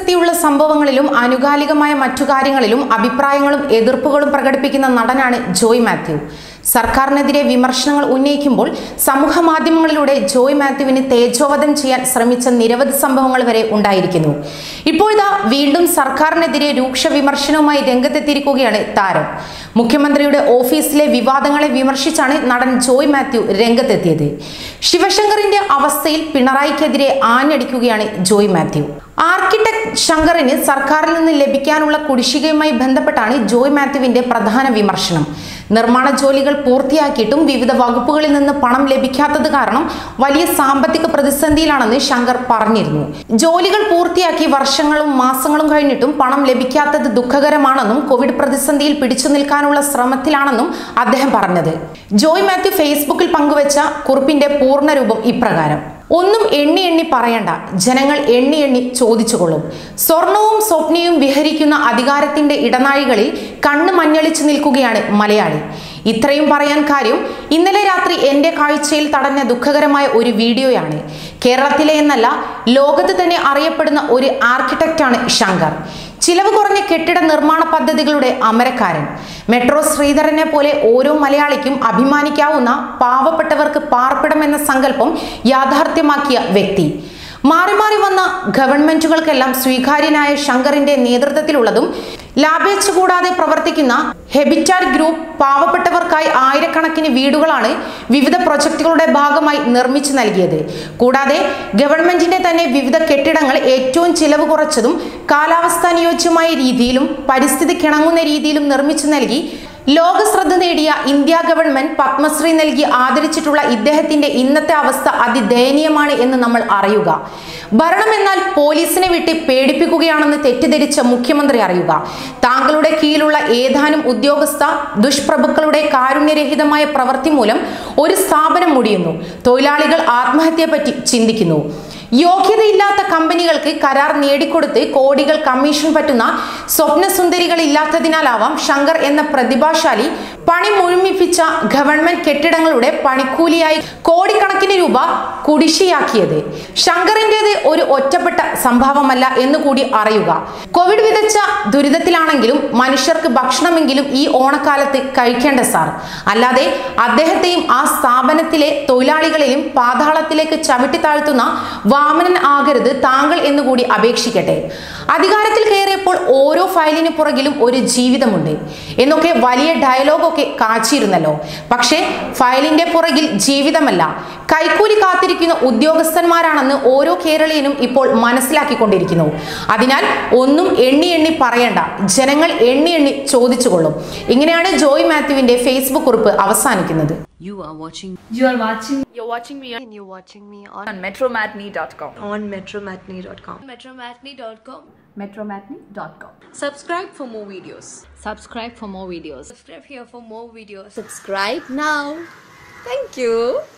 പ്രസക്തിയുള്ള സംഭവങ്ങളിലും ആനുകാലികമായ മറ്റു കാര്യങ്ങളിലും അഭിപ്രായങ്ങളും എതിർപ്പുകളും പ്രകടിപ്പിക്കുന്ന നടനാണ് ജോയ് മാത്യു സർക്കാരിനെതിരെ വിമർശനങ്ങൾ ഉന്നയിക്കുമ്പോൾ സമൂഹ മാധ്യമങ്ങളിലൂടെ ജോയ് മാത്യുവിന് തേജോവധം ചെയ്യാൻ ശ്രമിച്ച നിരവധി സംഭവങ്ങൾ വരെ ഉണ്ടായിരിക്കുന്നു ഇപ്പോഴിതാ വീണ്ടും സർക്കാരിനെതിരെ രൂക്ഷ വിമർശനവുമായി രംഗത്തെത്തിയിരിക്കുകയാണ് താരം മുഖ്യമന്ത്രിയുടെ ഓഫീസിലെ വിവാദങ്ങളെ വിമർശിച്ചാണ് നടൻ ജോയ് മാത്യു രംഗത്തെത്തിയത് ശിവശങ്കറിന്റെ അവസ്ഥയിൽ പിണറായിക്കെതിരെ ആഞ്ഞടിക്കുകയാണ് ജോയ് മാത്യു ആർക്കിടെക്ട് ശങ്കറിന് സർക്കാരിൽ നിന്ന് ലഭിക്കാനുള്ള കുടിശ്ശികയുമായി ബന്ധപ്പെട്ടാണ് ജോയ് മാത്യുവിന്റെ പ്രധാന വിമർശനം നിർമ്മാണ ജോലികൾ പൂർത്തിയാക്കിയിട്ടും വിവിധ വകുപ്പുകളിൽ നിന്ന് പണം ലഭിക്കാത്തത് കാരണം വലിയ സാമ്പത്തിക പ്രതിസന്ധിയിലാണെന്ന് ശങ്കർ പറഞ്ഞിരുന്നു ജോലികൾ പൂർത്തിയാക്കി വർഷങ്ങളും മാസങ്ങളും കഴിഞ്ഞിട്ടും പണം ലഭിക്കാത്തത് ദുഃഖകരമാണെന്നും കോവിഡ് പ്രതിസന്ധിയിൽ പിടിച്ചു നിൽക്കാനുള്ള ശ്രമത്തിലാണെന്നും അദ്ദേഹം പറഞ്ഞത് ജോയ് മാത്യു ഫേസ്ബുക്കിൽ പങ്കുവച്ച കുറിപ്പിന്റെ പൂർണ്ണരൂപം ഇപ്രകാരം ഒന്നും എണ്ണി എണ്ണി പറയണ്ട ജനങ്ങൾ എണ്ണി എണ്ണി ചോദിച്ചുകൊള്ളും സ്വർണവും സ്വപ്നയും വിഹരിക്കുന്ന അധികാരത്തിന്റെ ഇടനാഴികളിൽ കണ്ണ് മഞ്ഞളിച്ചു നിൽക്കുകയാണ് മലയാളി ഇത്രയും പറയാൻ കാര്യം ഇന്നലെ രാത്രി എൻ്റെ കാഴ്ചയിൽ തടഞ്ഞ ദുഃഖകരമായ ഒരു വീഡിയോയാണ് കേരളത്തിലെ എന്നല്ല ലോകത്ത് തന്നെ അറിയപ്പെടുന്ന ഒരു ആർക്കിടെക്റ്റാണ് ശങ്കർ ചിലവ് കുറഞ്ഞ കെട്ടിട നിർമ്മാണ പദ്ധതികളുടെ അമരക്കാരൻ മെട്രോ ശ്രീധരനെ പോലെ ഓരോ മലയാളിക്കും അഭിമാനിക്കാവുന്ന പാവപ്പെട്ടവർക്ക് പാർപ്പിടം എന്ന സങ്കല്പം യാഥാർത്ഥ്യമാക്കിയ വ്യക്തി മാറി മാറി വന്ന ഗവൺമെന്റുകൾക്കെല്ലാം സ്വീകാര്യനായ ശങ്കറിന്റെ നേതൃത്വത്തിലുള്ളതും ലാഭേച്ഛ കൂടാതെ പ്രവർത്തിക്കുന്ന ഹെബിറ്റാറ്റ് ഗ്രൂപ്പ് പാവപ്പെട്ടവർക്കായി ആയിരക്കണക്കിന് വീടുകളാണ് വിവിധ പ്രൊജക്ടുകളുടെ ഭാഗമായി നിർമ്മിച്ചു നൽകിയത് കൂടാതെ ഗവൺമെന്റിന്റെ തന്നെ വിവിധ കെട്ടിടങ്ങൾ ഏറ്റവും ചിലവ് കുറച്ചതും കാലാവസ്ഥാനുയോജ്യമായ രീതിയിലും പരിസ്ഥിതിക്കിണങ്ങുന്ന രീതിയിലും നിർമ്മിച്ചു നൽകി ലോക ശ്രദ്ധ നേടിയ ഇന്ത്യ ഗവൺമെന്റ് പത്മശ്രീ നൽകി ആദരിച്ചിട്ടുള്ള ഇദ്ദേഹത്തിന്റെ ഇന്നത്തെ അവസ്ഥ അതിദയനീയമാണ് എന്ന് നമ്മൾ അറിയുക ഭരണം എന്നാൽ പോലീസിനെ വിട്ട് പേടിപ്പിക്കുകയാണെന്ന് തെറ്റിദ്ധരിച്ച മുഖ്യമന്ത്രി അറിയുക താങ്കളുടെ കീഴിലുള്ള ഏതാനും ഉദ്യോഗസ്ഥ ദുഷ്പ്രഭുക്കളുടെ കാരുണ്യരഹിതമായ പ്രവൃത്തി മൂലം ഒരു സ്ഥാപനം മുടിയുന്നു തൊഴിലാളികൾ ആത്മഹത്യയെപ്പറ്റി ചിന്തിക്കുന്നു യോഗ്യതയില്ലാത്ത കമ്പനികൾക്ക് കരാർ നേടിക്കൊടുത്ത് കോടികൾ കമ്മീഷൻ പറ്റുന്ന സ്വപ്നസുന്ദരികൾ ഇല്ലാത്തതിനാലാവാം ശങ്കർ എന്ന പ്രതിഭാശാലി പണി മുഴുമിപ്പിച്ച ഗവൺമെന്റ് കെട്ടിടങ്ങളുടെ പണിക്കൂലിയായി കോടിക്കണക്കിന് രൂപ കുടിശ്ശിയാക്കിയത് ശങ്കറിൻ്റെത് ഒരു ഒറ്റപ്പെട്ട സംഭവമല്ല എന്ന് കൂടി അറിയുക കോവിഡ് വിതച്ച ദുരിതത്തിലാണെങ്കിലും മനുഷ്യർക്ക് ഭക്ഷണമെങ്കിലും ഈ ഓണക്കാലത്ത് കഴിക്കേണ്ട സാർ അല്ലാതെ അദ്ദേഹത്തെയും ആ സ്ഥാപനത്തിലെ തൊഴിലാളികളെയും പാതാളത്തിലേക്ക് ചവിട്ടി താഴ്ത്തുന്ന വാമനൻ ആകരുത് താങ്കൾ എന്നുകൂടി അപേക്ഷിക്കട്ടെ അധികാരത്തിൽ കയറിയപ്പോൾ ഓരോ ഫയലിന് പുറകിലും ഒരു ജീവിതമുണ്ട് എന്നൊക്കെ വലിയ ഡയലോഗൊക്കെ കാച്ചിരുന്നല്ലോ പക്ഷേ ഫയലിന്റെ പുറകിൽ ജീവിതമല്ല കൈക്കൂലി കാത്തിരിക്കുന്ന ഉദ്യോഗസ്ഥന്മാരാണെന്ന് ഓരോ കേരളീയനും ഇപ്പോൾ മനസ്സിലാക്കിക്കൊണ്ടിരിക്കുന്നു അതിനാൽ ഒന്നും എണ്ണി എണ്ണി പറയണ്ട ജനങ്ങൾ എണ്ണി എണ്ണി ചോദിച്ചുകൊള്ളും ഇങ്ങനെയാണ് ജോയ് മാത്യുവിന്റെ ഫേസ്ബുക്ക് കുറിപ്പ് അവസാനിക്കുന്നത് You are watching You are watching You're watching me on, and you're watching me on, on metromatney.com. on metromatney.com. metromatney.com Metromatney.com. Subscribe for more videos. subscribe for more videos subscribe here for more videos Subscribe now. Thank you.